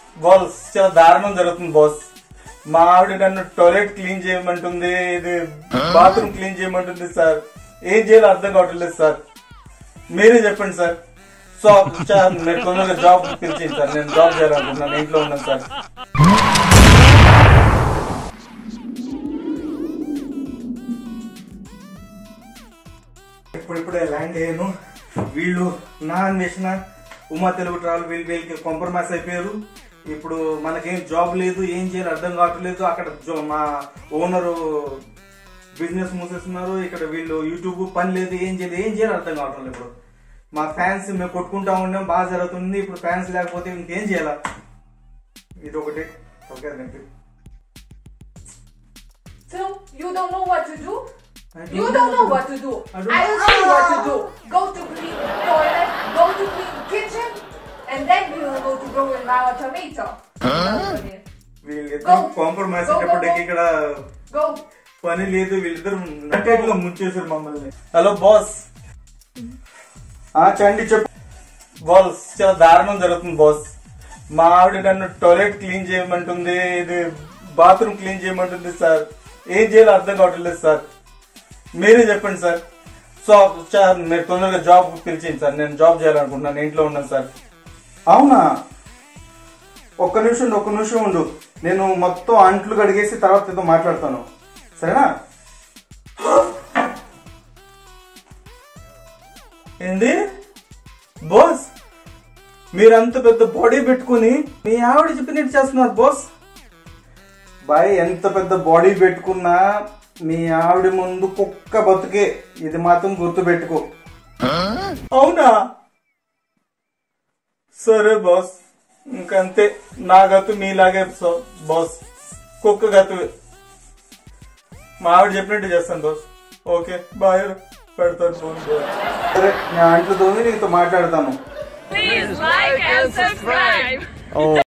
Boss చాలా దారుణం జరుగుతుంది బాస్ మా ఆవిడ నన్ను టాయిలెట్ క్లీన్ చేయమంటుంది ఇది బాత్రూమ్ క్లీన్ చేయమంటుంది సార్ ఏం చేయాలో అర్థం కావట్లేదు సార్ మీరే చెప్పండి సార్ సో సార్ నేను తొందరగా జాబ్ పిలిచింది సార్ నేను జాబ్ చేయాలనుకుంటున్నాను ఇంట్లో ఉన్నాను సార్ ఇప్పుడిప్పుడే ల్యాండ్ అయ్యాను వీళ్ళు నా అన్వేషణ ఉమా తెలుగు ట్రావెల్ వీళ్ళు వీళ్ళకి కాంప్రమైజ్ అయిపోయారు ఇప్పుడు మనకేం జాబ్ లేదు ఏం చేయాలి అర్థం కావట్లేదు అక్కడ జో- మా ఓనరు బిజినెస్ మూసేస్తున్నారు ఇక్కడ వీళ్ళు యూట్యూబ్ పని లేదు ఏం చేయలేదు ఏం చేయాలి అర్థం కావట్లేదు ఇప్పుడు మా ఫ్యాన్స్ మేము కొట్టుకుంటా ఉన్నాం బాగా జరుగుతుంది ఇప్పుడు ఫ్యాన్స్ లేకపోతే ఇంకేం చేయాలా ఇది ఒకటి ఓకే నాకు So you don't know what to do? I don't You know don't know what what to to do. I don't I know. will tell you what to do. Go to clean toilet, go to clean kitchen, and then you will go to grow in our tomato. వీళ్ళిద్దరు Go. Compromise Go, go, అయ్యేటప్పటికి go. ఇక్కడ Go. పని లేదు వీళ్ళిద్దరు నట్టేట్లో ముంచేశారు మమ్మల్ని hello boss ఆ చండి చెప్పు boss చాలా దారుణం జరుగుతుంది బాస్ మా ఆవిడ నన్ను టాయిలెట్ క్లీన్ చేయమంటుంది ఇది బాత్రూమ్ క్లీన్ చేయమంటుంది సార్ ఏం చేయాలో అర్థం కావట్లేదు సార్ మీరే చెప్పండి సార్ సో సార్ మీరు తొందరగా జాబ్ పిలిచింది సార్ నేను జాబ్ చేయాలనుకుంటున్నాను ఇంట్లో ఉన్నాను సార్ అవునా ఒక్క నిమిషం ఉండు, ఒక్క నిమిషం ఉండు నేను మొత్తం అంట్లు కడిగేసి తర్వాత ఏదో మాట్లాడతాను సరేనా ఏంది బాస్ మీరంత పెద్ద బాడీ పెట్టుకుని మీ ఆవిడ చెప్పినట్టు చేస్తున్నారు బాస్ బాయ్ ఎంత పెద్ద బాడీ పెట్టుకున్నా మీ ఆవిడ ముందు కుక్క బతుకే ఇది మాత్రం గుర్తు పెట్టుకో అవునా సరే బాస్ ఇంకంతే నా గతు మీలాగే సో- బాస్ కుక్క గతు మా ఆవిడ చెప్పినట్టు చేస్తాను బాస్ ఓకే బాయ్ పెడతాను ఫోన్ సరే నేను అంట్లు తోమి నీతో మాట్లాడతాను Please like and subscribe.